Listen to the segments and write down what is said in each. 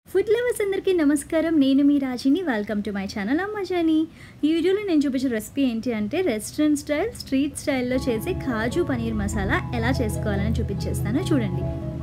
food lovers అందరికీ నమస్కారం నేను మీ Rajini welcome to my channel Ammajani ఈ వీడియోలో నేను చూపించిన రెసిపీ ఏంటి అంటే రెస్టారెంట్ స్టైల్ స్ట్రీట్ స్టైల్లో చేసే కాజు పనీర్ మసాలా ఎలా చేసుకోవాలని చూపించేస్తాను చూడండి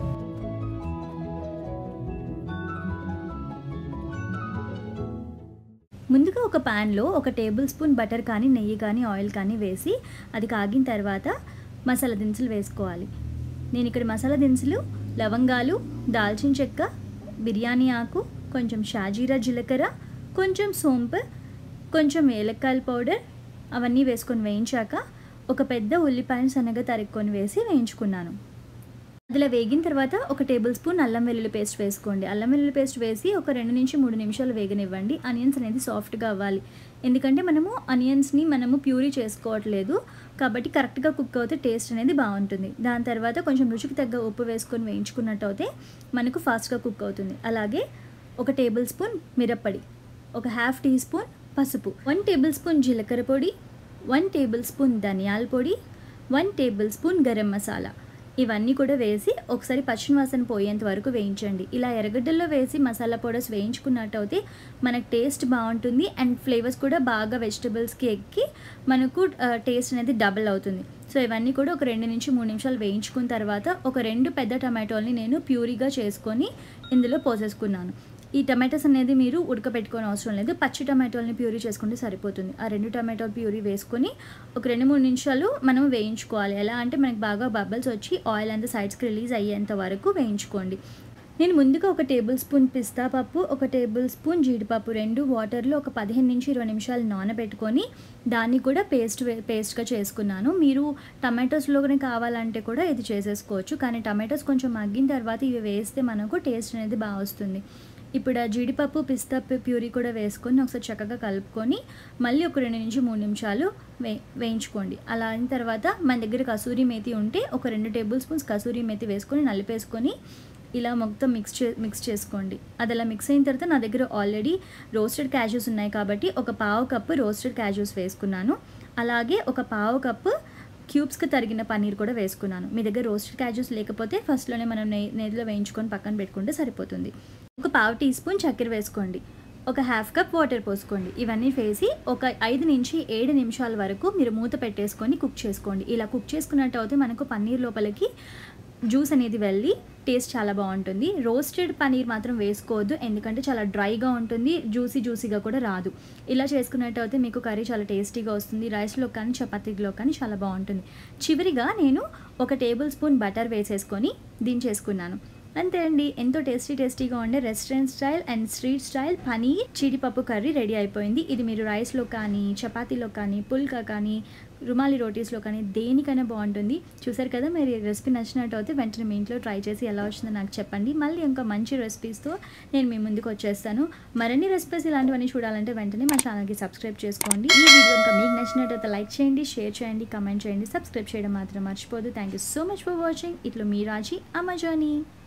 ముందుగా ఒక ప్యాన్లో ఒక టేబుల్ స్పూన్ బటర్ కానీ నెయ్యి కానీ ఆయిల్ కానీ వేసి అది కాగిన తర్వాత మసాలా దినుసులు వేసుకోవాలి నేను ఇక్కడ మసాలా దినుసులు లవంగాలు దాల్చిన చెక్క బిర్యానీ ఆకు కొంచెం షాజీరా జీలకర్ర కొంచెం సోంపు కొంచెం ఏలక్కాయల పౌడర్ అవన్నీ వేసుకొని వేయించాక ఒక పెద్ద ఉల్లిపాయను సన్నగా తరుక్కొని వేసి వేయించుకున్నాను అందులో వేగిన తర్వాత ఒక టేబుల్ స్పూన్ అల్లం వెల్లుల్లి పేస్ట్ వేసుకోండి అల్లం వెల్లుల్లి పేస్ట్ వేసి ఒక రెండు నుంచి మూడు నిమిషాలు వేగనివ్వండి ఆనియన్స్ అనేది సాఫ్ట్గా అవ్వాలి ఎందుకంటే మనము ఆనియన్స్ని మనము ప్యూరీ చేసుకోవట్లేదు కాబట్టి కరెక్ట్గా కుక్ అవుతే టేస్ట్ అనేది బాగుంటుంది దాని తర్వాత కొంచెం రుచికి తగ్గ ఉప్పు వేసుకొని వేయించుకున్నట్టు అయితే మనకు ఫాస్ట్గా కుక్ అవుతుంది అలాగే ఒక టేబుల్ స్పూన్ మిరప్పొడి ఒక హాఫ్ టీ స్పూన్ పసుపు వన్ టేబుల్ స్పూన్ జీలకర్ర పొడి వన్ టేబుల్ స్పూన్ ధనియాల పొడి one table spoon garam masala ఇవన్నీ కూడా వేసి ఒకసారి పచ్చిన వాసన పోయేంత వరకు వేయించండి ఇలా ఎర్రగడ్డల్లో వేసి మసాలా పౌడర్స్ వేయించుకున్నట్టు అయితే మనకు టేస్ట్ బాగుంటుంది అండ్ ఫ్లేవర్స్ కూడా బాగా వెజిటబుల్స్కి ఎక్కి మనకు టేస్ట్ అనేది డబుల్ అవుతుంది సో ఇవన్నీ కూడా ఒక రెండు నుంచి మూడు నిమిషాలు వేయించుకున్న తర్వాత ఒక రెండు పెద్ద టమాటోల్ని నేను ప్యూరీగా చేసుకొని ఇందులో పోసేసుకున్నాను ఈ టమాటోస్ అనేది మీరు ఉడకబెట్టుకోని అవసరం లేదు పచ్చి టమాటోల్ని ప్యూరీ చేసుకుంటే సరిపోతుంది ఆ రెండు టమాటో ప్యూరీ వేసుకొని ఒక రెండు మూడు నిమిషాలు మనం వేయించుకోవాలి ఎలా అంటే మనకి బాగా బబుల్స్ వచ్చి ఆయిల్ అంతా సైడ్స్కి రిలీజ్ అయ్యేంత వరకు వేయించుకోండి నేను ముందుగా ఒక టేబుల్ స్పూన్ పిస్తా పప్పు ఒక టేబుల్ స్పూన్ జీడిపప్పు రెండు వాటర్లో ఒక పదిహేను నుంచి ఇరవై నిమిషాలు నానబెట్టుకొని దాన్ని కూడా పేస్ట్ పేస్ట్గా చేసుకున్నాను మీరు టమాటోస్లోనే కావాలంటే కూడా ఇది చేసేసుకోవచ్చు కానీ టమాటోస్ కొంచెం మగ్గిన తర్వాత ఇవి వేస్తే మనకు టేస్ట్ అనేది బాగా వస్తుంది ఇప్పుడు ఆ జీడిపప్పు పిస్తా ప్యూరీ కూడా వేసుకొని ఒకసారి చక్కగా కలుపుకొని మళ్ళీ ఒక రెండు నుంచి మూడు నిమిషాలు వే వేయించుకోండి అలా అయిన తర్వాత మన దగ్గర కసూరి మేతి ఉంటే ఒక రెండు టేబుల్ స్పూన్స్ కసూరి మేతి వేసుకొని నలిపేసుకొని ఇలా మొత్తం మిక్స్ చే మిక్స్ చేసుకోండి అది అలా మిక్స్ అయిన తర్వాత నా దగ్గర ఆల్రెడీ రోస్టెడ్ క్యాష్యూస్ ఉన్నాయి కాబట్టి ఒక పావు కప్పు రోస్టెడ్ క్యాష్యూస్ వేసుకున్నాను అలాగే ఒక పావు కప్పు క్యూబ్స్కి తరిగిన పన్నీర్ కూడా వేసుకున్నాను మీ దగ్గర రోస్టెడ్ క్యాష్యూస్ లేకపోతే ఫస్ట్లోనే మనం నెయ్యి నెయ్యిలో వేయించుకొని పక్కన పెట్టుకుంటే సరిపోతుంది ఒక పావు టీ స్పూన్ చక్కెర వేసుకోండి ఒక హాఫ్ కప్ వాటర్ పోసుకోండి ఇవన్నీ వేసి ఒక ఐదు నుంచి ఏడు నిమిషాల వరకు మీరు మూత పెట్టేసుకొని కుక్ చేసుకోండి ఇలా కుక్ చేసుకున్నట్టు అయితే మనకు పన్నీర్ లోపలికి జ్యూస్ అనేది వెళ్ళి టేస్ట్ చాలా బాగుంటుంది రోస్టెడ్ పనీర్ మాత్రం వేసుకోవద్దు ఎందుకంటే చాలా డ్రైగా ఉంటుంది జ్యూసీ జ్యూసీగా కూడా రాదు ఇలా చేసుకున్నట్టు అయితే మీకు కర్రీ చాలా టేస్టీగా వస్తుంది రైస్లో కానీ చపాతీలో కానీ చాలా బాగుంటుంది చివరిగా నేను ఒక టేబుల్ స్పూన్ బటర్ వేసేసుకొని దించేసుకున్నాను అంతే అండి ఎంతో టేస్టీ టేస్టీగా ఉండే restaurant style and street style paneer జీడిపప్పు కర్రీ రెడీ అయిపోయింది ఇది మీరు రైస్లో కానీ చపాతీలో కానీ పుల్కా కానీ రుమాలి రోటీస్లో కానీ దేనికైనా బాగుంటుంది చూసారు కదా మీరు ఈ రెసిపీ నచ్చినట్టు అయితే వెంటనే మీ ఇంట్లో ట్రై చేసి ఎలా వచ్చిందో నాకు చెప్పండి మళ్ళీ ఇంకా మంచి రెసిపీస్తో నేను మీ ముందుకు వచ్చేస్తాను మరిన్ని రెసిపీస్ ఇలాంటివన్నీ చూడాలంటే వెంటనే మా ఛానల్కి సబ్స్క్రైబ్ చేసుకోండి ఈ వీడియో ఇంకా మీకు నచ్చినట్టయితే లైక్ చేయండి షేర్ చేయండి కమెంట్ చేయండి సబ్స్క్రైబ్ చేయడం మాత్రం మర్చిపోదు thank you so much for watching ఇట్లా మీ రాజీ అమజానీ